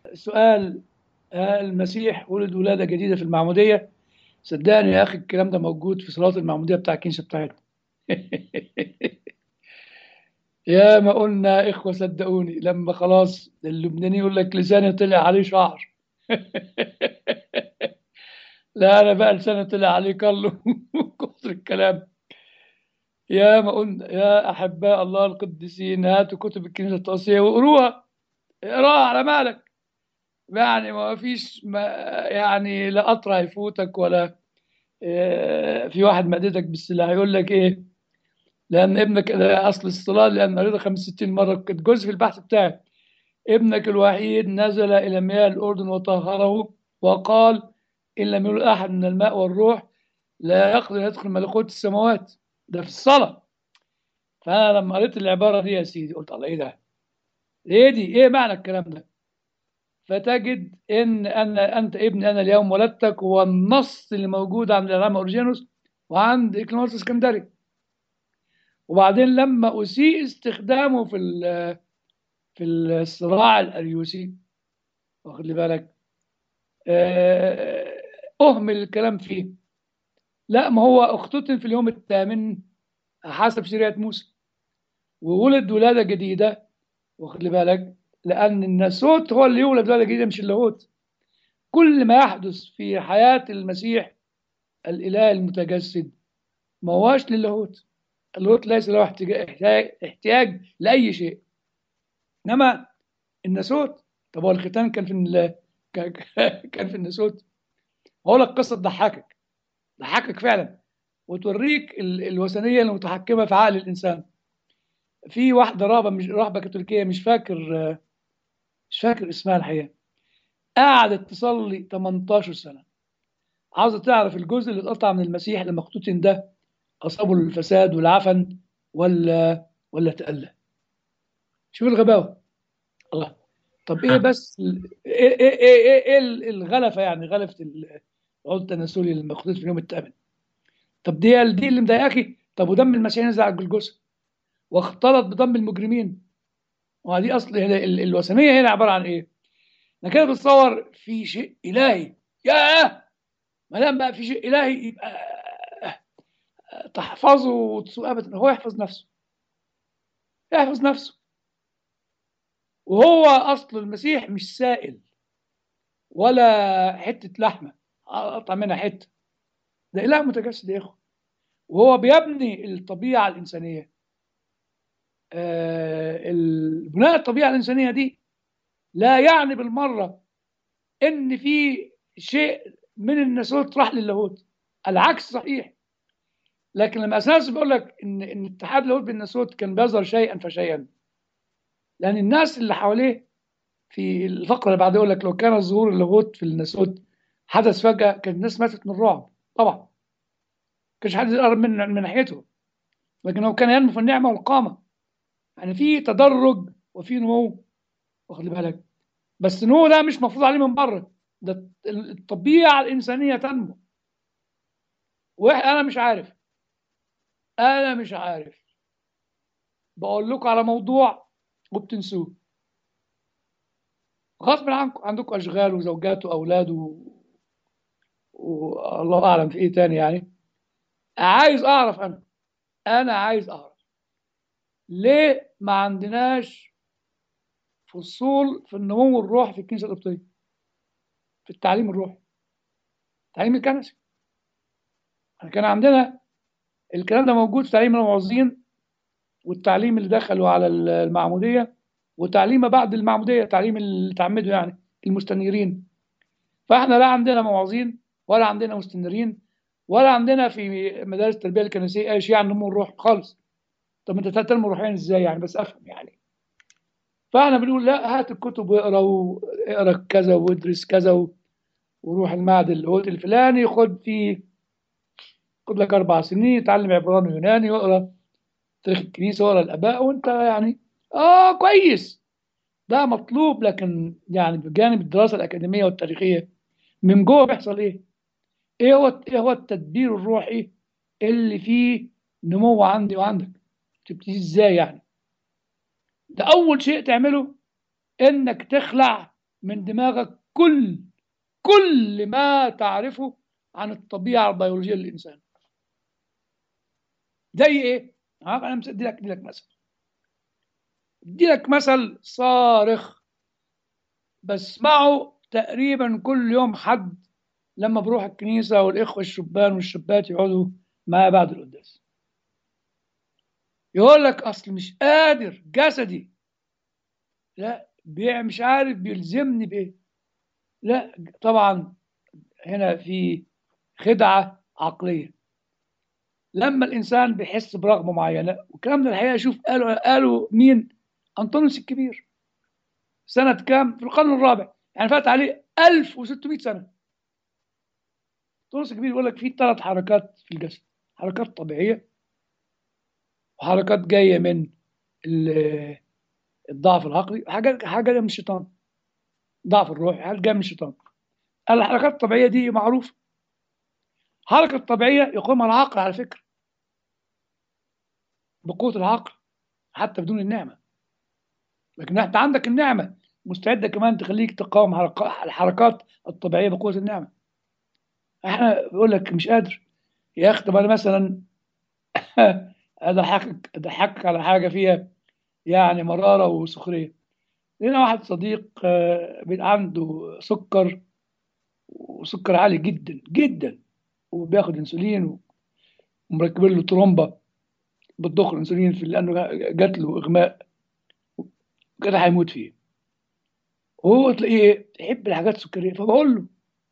سؤال هل المسيح ولد ولادة جديدة في المعمودية صدقني يا أخي الكلام ده موجود في صلاة المعمودية بتاع الكنيسة بتاعتنا يا ما قلنا إخوة صدقوني لما خلاص اللبناني يقول لك لساني طلع عليه شعر لا أنا بقى لساني طلع عليه كله كتر الكلام يا ما قلنا يا أحباء الله القديسين هاتوا كتب الكنيسة التوصية وقروها اقراها على مالك يعني ما فيش ما يعني لا قطر هيفوتك ولا آه، في واحد مددك بالسلاح يقول لك ايه لان ابنك ده اصل الصلاه لان قريتها 65 مره كنت جزء في البحث بتاعي ابنك الوحيد نزل الى مياه الاردن وطهره وقال ان لم يولد احد من الماء والروح لا يقدر يدخل ملكوت السماوات ده في الصلاه فانا لما قريت العباره دي يا سيدي قلت الله ايه ده؟ ايه دي؟ ايه معنى الكلام ده؟ فتجد ان انا انت ابني انا اليوم ولدتك هو النص اللي موجود عند العلامه اورجينوس وعند اكليموس الاسكندري وبعدين لما اسيء استخدامه في ال- في الصراع الاريوسي واخد لي بالك آه، اهمل الكلام فيه لا ما هو اختتن في اليوم الثامن حسب شريعه موسى وولد ولاده جديده واخد لي بالك لان الناسوت هو اللي يولد ولاده جديده مش اللاهوت كل ما يحدث في حياه المسيح الاله المتجسد ما هواش للاهوت اللاهوت ليس له احتجا- احتياج, احتياج لاي شيء انما الناسوت طب هو الختان كان في ال- كان كان في الناسوت هقول لك قصه تضحكك تضحكك فعلا وتوريك ال- الوثنيه المتحكمه في عقل الانسان في واحده رهبه مش رهبه كاثوليكيه مش فاكر مش فاكر اسمها الحقيقه قعدت تصلي 18 سنه عاوزه تعرف الجزء اللي اتقطع من المسيح لما اختتن ده اصابه الفساد والعفن ولا ولا تألى شوف الغباوه الله طب ايه بس ال- ايه ايه ايه, إيه, إيه الغلفه يعني غلفه ال- العضو التناسلي المخطوط في اليوم الثامن طب دي دي اللي مضايقاكي طب ودم المسيح نزل على الجلجثه واختلط بدم المجرمين ودي اصل هنا ال- الوثنيه هنا عباره عن ايه؟ انا كده بتصور في شيء الهي ياه ما دام بقى في شيء الهي يبقى تحفظه وتسوء ابدا هو يحفظ نفسه يحفظ نفسه وهو اصل المسيح مش سائل ولا حته لحمه اقطع منها حته ده اله متجسد يا اخو وهو بيبني الطبيعه الانسانيه آه ال- بناء الطبيعه الانسانيه دي لا يعني بالمره ان في شيء من الناسوت راح للاهوت العكس صحيح لكن لما اساس بقول لك ان ان اتحاد اللاهوت بالناسوت كان بيظهر شيئا فشيئا لان الناس اللي حواليه في الفقره اللي بعدها يقول لك لو كان ظهور اللاهوت في الناسوت حدث فجاه كانت الناس ماتت من الرعب طبعا كانش حد يقرب من من ناحيته لكن هو كان ينمو في النعمه والقامه يعني في تدرج وفي نمو واخد بالك بس النمو ده مش مفروض عليه من بره ده الطبيعه الانسانيه تنمو وانا مش عارف انا مش عارف بقول لكم على موضوع وبتنسوه غصب عنكم عندكم اشغال وزوجات واولاد و... والله اعلم في ايه تاني يعني عايز اعرف انا انا عايز اعرف ليه ما عندناش فصول في النمو الروحي في الكنيسه القبطيه في التعليم الروحي التعليم الكنسي احنا كان عندنا الكلام ده موجود في تعليم الموعظين والتعليم اللي دخلوا على المعموديه وتعليم ما بعد المعموديه تعليم اللي تعمدوا يعني المستنيرين فاحنا لا عندنا موعظين ولا عندنا مستنيرين ولا عندنا في مدارس التربيه الكنسيه اي شيء عن نمو الروح خالص طب انت تنمو روحيا ازاي يعني بس افهم يعني فاحنا بنقول لا هات الكتب واقرا واقرا كذا وادرس كذا و... وروح المعهد اللاهوتي الفلاني خد فيه خد لك اربع سنين اتعلم عبراني ويوناني واقرا تاريخ الكنيسه واقرا الاباء وانت يعني اه كويس ده مطلوب لكن يعني بجانب الدراسه الاكاديميه والتاريخيه من جوه بيحصل ايه؟ ايه هو ايه هو التدبير الروحي اللي فيه نمو عندي وعندك؟ تبتدي ازاي يعني؟ ده اول شيء تعمله انك تخلع من دماغك كل كل ما تعرفه عن الطبيعه البيولوجيه للانسان زي ايه؟ انا ادي لك ادي لك مثل ادي لك مثل صارخ بسمعه تقريبا كل يوم حد لما بروح الكنيسه والاخوه الشبان والشابات يقعدوا معايا بعد القداس يقول لك اصل مش قادر جسدي لا بيع مش عارف بيلزمني بايه لا طبعا هنا في خدعه عقليه لما الانسان بيحس برغبه معينه والكلام ده الحقيقه شوف قالوا قالوا مين انطونيوس الكبير سنه كام في القرن الرابع يعني فات عليه 1600 سنه انطونيوس الكبير يقول لك في ثلاث حركات في الجسد حركات طبيعيه وحركات جايه من الضعف العقلي حاجه حاجه من الشيطان ضعف الروح حاجه جايه من الشيطان الحركات الطبيعيه دي معروفه الحركه الطبيعيه يقومها العقل على فكره بقوه العقل حتى بدون النعمه لكن انت عندك النعمه مستعده كمان تخليك تقاوم الحركات الطبيعيه بقوه النعمه احنا بيقول لك مش قادر يا اخي طب انا مثلا اضحكك اضحكك على حاجه فيها يعني مراره وسخريه لنا واحد صديق بيبقى عنده سكر وسكر عالي جدا جدا وبياخد انسولين ومركبين له ترومبه بتضخ الانسولين في لانه جات له اغماء كده هيموت فيه وهو تلاقيه يحب الحاجات السكريه فبقول له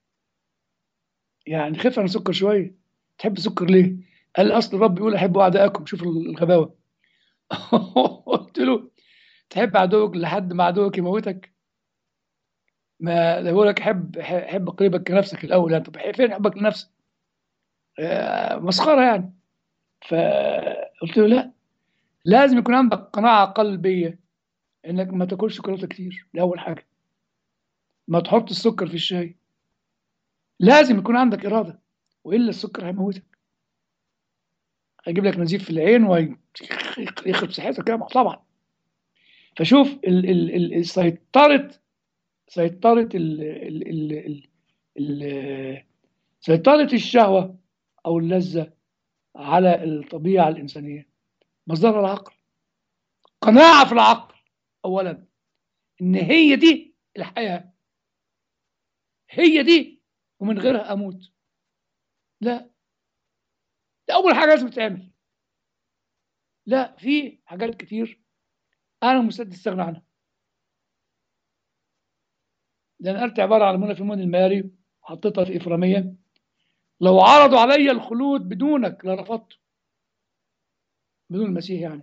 يعني خف عن السكر شويه تحب السكر ليه؟ قال لي اصل الرب بيقول احبوا اعدائكم شوف الغباوه قلت له تحب عدوك لحد ما عدوك يموتك ما بقول لك حب حب قريبك كنفسك الاول يعني طب فين حبك لنفسك؟ مسخره يعني فقلت له لا لازم يكون عندك قناعه قلبيه انك ما تاكلش شوكولاته كتير دي اول حاجه ما تحط السكر في الشاي لازم يكون عندك اراده والا السكر هيموتك هيجيب لك نزيف في العين ويخرب صحتك كده طبعا فشوف ال ال ال سيطرة سيطرة ال ال ال ال سيطرة الشهوة أو اللذة على الطبيعة الإنسانية مصدر العقل قناعة في العقل أولا إن هي دي الحياة هي دي ومن غيرها أموت لا ده أول حاجة لازم تتعمل لا في حاجات كتير أنا مستعد أستغنى عنها لأن قلت عبارة عن منى في المون الماري حطيتها في إفرامية لو عرضوا علي الخلود بدونك لرفضته بدون المسيح يعني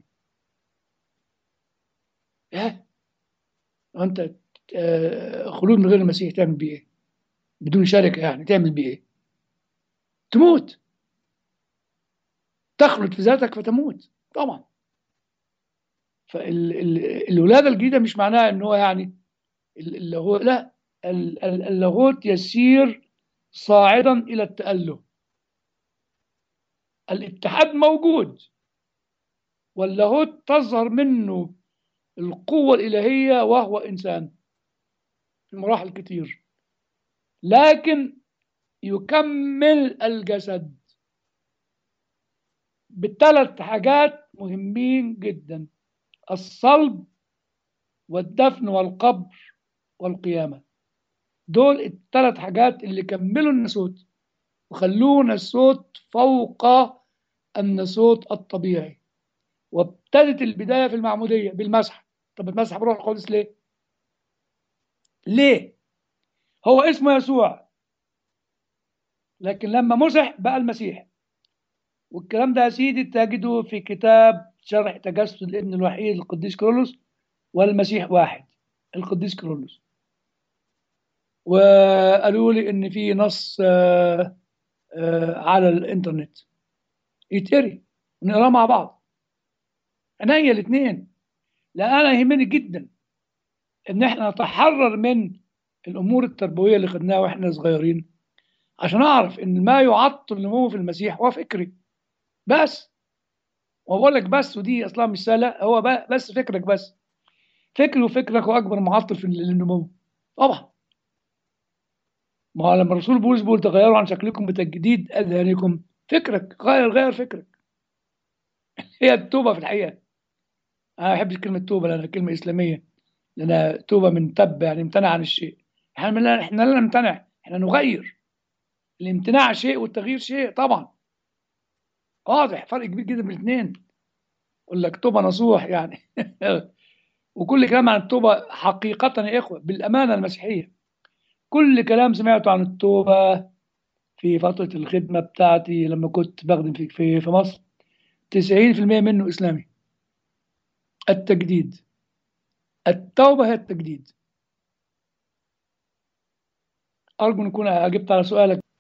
ايه انت خلود من غير المسيح تعمل بيه ايه بدون شركه يعني تعمل بيه ايه تموت تخلد في ذاتك فتموت طبعا فالولاده الجديده مش معناها ان هو يعني اللي هو لا اللاهوت يسير صاعدا الى التاله الاتحاد موجود واللاهوت تظهر منه القوة الإلهية وهو إنسان في مراحل كتير لكن يكمل الجسد بثلاث حاجات مهمين جدا الصلب والدفن والقبر والقيامة دول الثلاث حاجات اللي كملوا النسوت وخلونا الصوت فوق النسوت الطبيعي وابتدت البداية في المعمودية بالمسح طب المسح بروح القدس ليه؟ ليه؟ هو اسمه يسوع لكن لما مسح بقى المسيح والكلام ده يا سيدي تجده في كتاب شرح تجسد الابن الوحيد القديس كرولوس والمسيح واحد القديس كرولوس وقالوا لي ان في نص آآ آآ على الانترنت يتقري ونقراه مع بعض عينيا الاثنين لا انا يهمني جدا ان احنا نتحرر من الامور التربويه اللي خدناها واحنا صغيرين عشان اعرف ان ما يعطل نمو في المسيح هو فكري بس وبقول لك بس ودي اصلا مش سهله هو بس فكرك بس فكري وفكرك هو اكبر معطل في النمو طبعا ما هو لما الرسول بولس بيقول تغيروا عن شكلكم بتجديد اذهانكم فكرك غير غير فكرك هي التوبه في الحقيقه انا ما بحبش كلمه توبه لانها كلمه اسلاميه لانها توبه من تب يعني امتنع عن الشيء احنا لا احنا لا نمتنع احنا نغير الامتناع شيء والتغيير شيء طبعا واضح فرق كبير جدا بين الاثنين يقول لك توبه نصوح يعني وكل كلام عن التوبه حقيقه يا اخوه بالامانه المسيحيه كل كلام سمعته عن التوبه في فتره الخدمه بتاعتي لما كنت بخدم في في, في مصر 90% منه اسلامي التجديد التوبه هي التجديد ارجو ان اكون اجبت على سؤالك